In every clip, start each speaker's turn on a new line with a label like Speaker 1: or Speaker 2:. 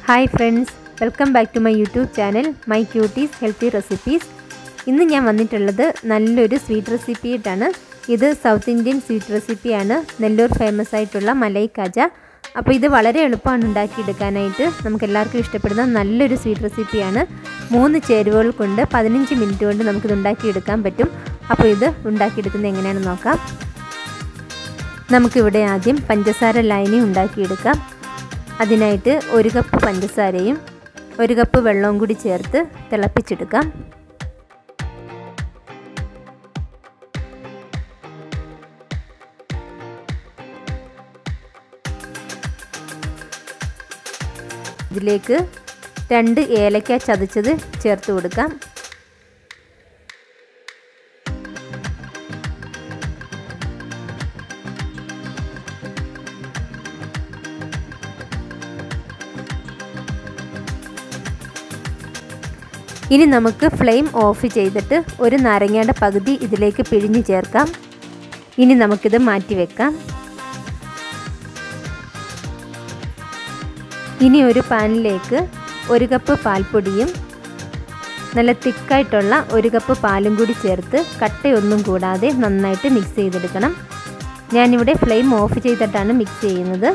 Speaker 1: hi friends welcome back to my YouTube channel my cuties healthy recipes ഇന്ന് ഞാൻ വന്നിട്ടുള്ളത് നല്ലൊരു സ്വീറ്റ് റെസിപ്പിയായിട്ടാണ് ഇത് സൗത്ത് ഇന്ത്യൻ സ്വീറ്റ് റെസിപ്പിയാണ് നെല്ലൂർ ഫേമസ് ആയിട്ടുള്ള മലൈ കാജ അപ്പോൾ ഇത് വളരെ എളുപ്പമാണ് ഉണ്ടാക്കിയെടുക്കാനായിട്ട് നമുക്ക് എല്ലാവർക്കും ഇഷ്ടപ്പെടുന്ന നല്ലൊരു സ്വീറ്റ് റെസിപ്പിയാണ് മൂന്ന് ചേരുവകൾ കൊണ്ട് പതിനഞ്ച് മിനിറ്റ് കൊണ്ട് നമുക്കിത് ഉണ്ടാക്കിയെടുക്കാൻ പറ്റും അപ്പോൾ ഇത് ഉണ്ടാക്കിയെടുക്കുന്നത് എങ്ങനെയാണെന്ന് നോക്കാം നമുക്കിവിടെ ആദ്യം പഞ്ചസാര ലൈനി ഉണ്ടാക്കിയെടുക്കാം അതിനായിട്ട് ഒരു കപ്പ് പഞ്ചസാരയും ഒരു കപ്പ് വെള്ളവും കൂടി ചേർത്ത് തിളപ്പിച്ചെടുക്കാം ഇതിലേക്ക് രണ്ട് ഏലക്ക ചതച്ചത് ചേർത്ത് കൊടുക്കാം ഇനി നമുക്ക് ഫ്ലെയിം ഓഫ് ചെയ്തിട്ട് ഒരു നാരങ്ങയുടെ പകുതി ഇതിലേക്ക് പിഴിഞ്ഞ് ചേർക്കാം ഇനി നമുക്കിത് മാറ്റി വെക്കാം ഇനി ഒരു പാനിലേക്ക് ഒരു കപ്പ് പാൽപ്പൊടിയും നല്ല തിക്കായിട്ടുള്ള ഒരു കപ്പ് പാലും കൂടി ചേർത്ത് കട്ടയൊന്നും കൂടാതെ നന്നായിട്ട് മിക്സ് ചെയ്തെടുക്കണം ഞാനിവിടെ ഫ്ലെയിം ഓഫ് ചെയ്തിട്ടാണ് മിക്സ് ചെയ്യുന്നത്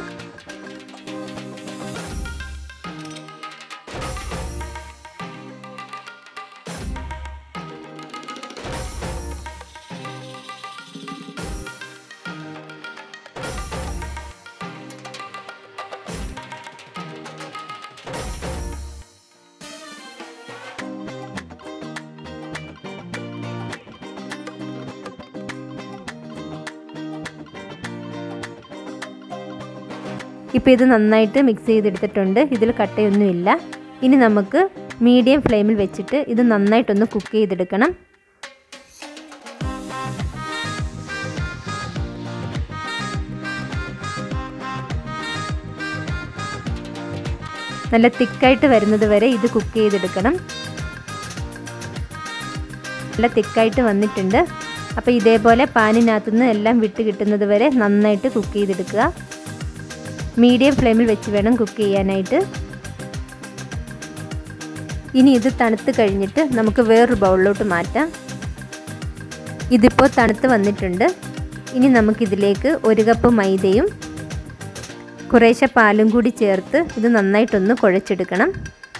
Speaker 1: ഇപ്പോൾ ഇത് നന്നായിട്ട് മിക്സ് ചെയ്തെടുത്തിട്ടുണ്ട് ഇതിൽ കട്ടയൊന്നുമില്ല ഇനി നമുക്ക് മീഡിയം ഫ്ലെയിമിൽ വെച്ചിട്ട് ഇത് നന്നായിട്ടൊന്ന് കുക്ക് ചെയ്തെടുക്കണം നല്ല തിക്കായിട്ട് വരുന്നത് വരെ ഇത് കുക്ക് ചെയ്തെടുക്കണം നല്ല തിക്കായിട്ട് വന്നിട്ടുണ്ട് അപ്പോൾ ഇതേപോലെ പാനിനകത്തുനിന്ന് എല്ലാം വിട്ട് കിട്ടുന്നത് വരെ നന്നായിട്ട് കുക്ക് ചെയ്തെടുക്കുക മീഡിയം ഫ്ലെയിമിൽ വെച്ച് വേണം കുക്ക് ചെയ്യാനായിട്ട് ഇനി ഇത് തണുത്ത് കഴിഞ്ഞിട്ട് നമുക്ക് വേറൊരു ബൗളിലോട്ട് മാറ്റാം ഇതിപ്പോൾ തണുത്ത് വന്നിട്ടുണ്ട് ഇനി നമുക്കിതിലേക്ക് ഒരു കപ്പ് മൈദയും കുറേശ്ശെ പാലും കൂടി ചേർത്ത് ഇത് നന്നായിട്ടൊന്ന് കുഴച്ചെടുക്കണം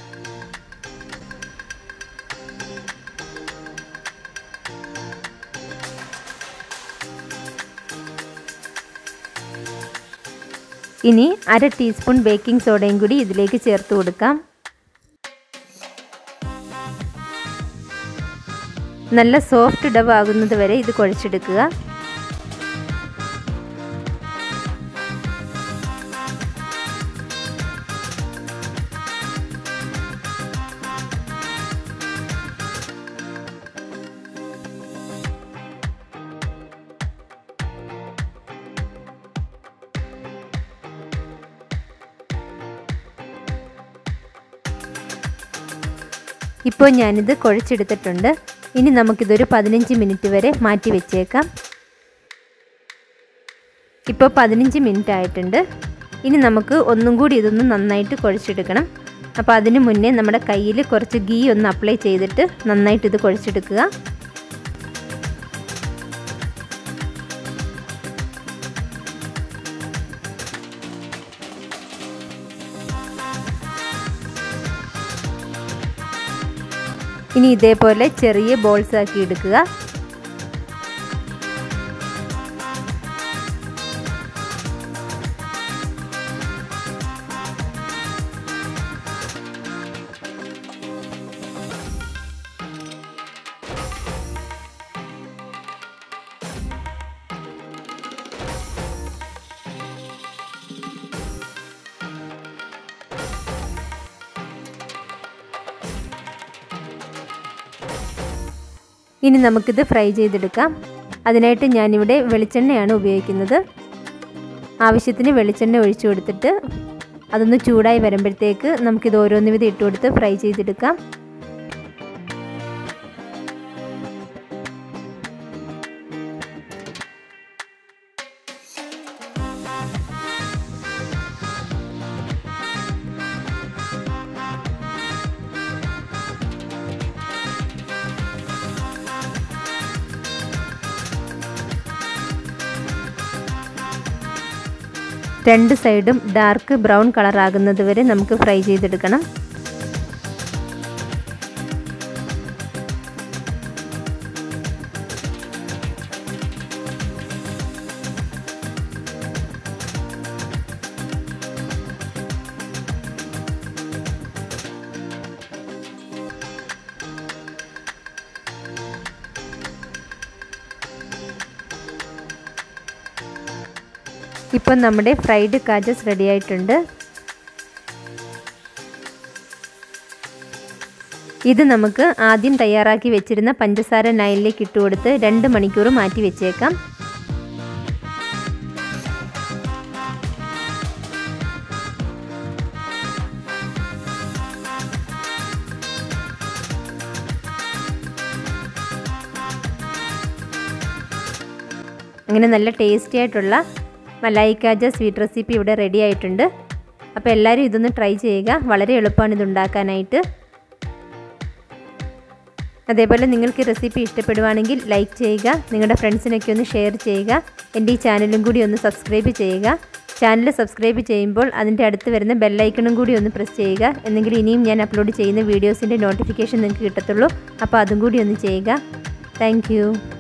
Speaker 1: ഇനി അര ടീസ്പൂൺ ബേക്കിംഗ് സോഡയും കൂടി ഇതിലേക്ക് ചേർത്ത് കൊടുക്കാം നല്ല സോഫ്റ്റ് ഡവ് ആകുന്നത് വരെ ഇത് കുഴച്ചെടുക്കുക ഇപ്പോൾ ഞാനിത് കുഴച്ചെടുത്തിട്ടുണ്ട് ഇനി നമുക്കിതൊരു പതിനഞ്ച് മിനിറ്റ് വരെ മാറ്റി വെച്ചേക്കാം ഇപ്പോൾ പതിനഞ്ച് മിനിറ്റ് ആയിട്ടുണ്ട് ഇനി നമുക്ക് ഒന്നും കൂടി ഇതൊന്ന് നന്നായിട്ട് കുഴച്ചെടുക്കണം അപ്പോൾ അതിന് മുന്നേ നമ്മുടെ കയ്യിൽ കുറച്ച് ഗീ ഒന്ന് അപ്ലൈ ചെയ്തിട്ട് നന്നായിട്ട് ഇത് കുഴച്ചെടുക്കുക ഇനി ഇതേപോലെ ചെറിയ ബോൾസ് ആക്കി എടുക്കുക ഇനി നമുക്കിത് ഫ്രൈ ചെയ്തെടുക്കാം അതിനായിട്ട് ഞാനിവിടെ വെളിച്ചെണ്ണയാണ് ഉപയോഗിക്കുന്നത് ആവശ്യത്തിന് വെളിച്ചെണ്ണ ഒഴിച്ചു കൊടുത്തിട്ട് അതൊന്ന് ചൂടായി വരുമ്പോഴത്തേക്ക് നമുക്കിത് ഓരോന്ന് വിധം ഇട്ട് കൊടുത്ത് ഫ്രൈ ചെയ്തെടുക്കാം രണ്ട് സൈഡും ഡാർക്ക് ബ്രൗൺ കളർ ആകുന്നത് വരെ നമുക്ക് ഫ്രൈ ചെയ്തെടുക്കണം ഇപ്പം നമ്മുടെ ഫ്രൈഡ് കാജസ് റെഡി ആയിട്ടുണ്ട് ഇത് നമുക്ക് ആദ്യം തയ്യാറാക്കി വെച്ചിരുന്ന പഞ്ചസാര നൈലിലേക്ക് ഇട്ടുകൊടുത്ത് രണ്ട് മണിക്കൂർ മാറ്റി വെച്ചേക്കാം അങ്ങനെ നല്ല ടേസ്റ്റി ആയിട്ടുള്ള മലായി കാജ സ്വീറ്റ് റെസിപ്പി ഇവിടെ റെഡി ആയിട്ടുണ്ട് അപ്പോൾ എല്ലാവരും ഇതൊന്ന് ട്രൈ ചെയ്യുക വളരെ എളുപ്പമാണ് ഇത് ഉണ്ടാക്കാനായിട്ട് അതേപോലെ നിങ്ങൾക്ക് ഈ റെസിപ്പി ഇഷ്ടപ്പെടുവാണെങ്കിൽ ലൈക്ക് ചെയ്യുക നിങ്ങളുടെ ഫ്രണ്ട്സിനൊക്കെ ഒന്ന് ഷെയർ ചെയ്യുക എൻ്റെ ഈ ചാനലും കൂടി ഒന്ന് സബ്സ്ക്രൈബ് ചെയ്യുക ചാനൽ സബ്സ്ക്രൈബ് ചെയ്യുമ്പോൾ അതിൻ്റെ അടുത്ത് വരുന്ന ബെല്ലൈക്കണും കൂടി ഒന്ന് പ്രസ് ചെയ്യുക എന്നെങ്കിൽ ഇനിയും ഞാൻ അപ്ലോഡ് ചെയ്യുന്ന വീഡിയോസിൻ്റെ നോട്ടിഫിക്കേഷൻ നിങ്ങൾക്ക് കിട്ടത്തുള്ളൂ അപ്പോൾ അതും കൂടി ഒന്ന് ചെയ്യുക താങ്ക്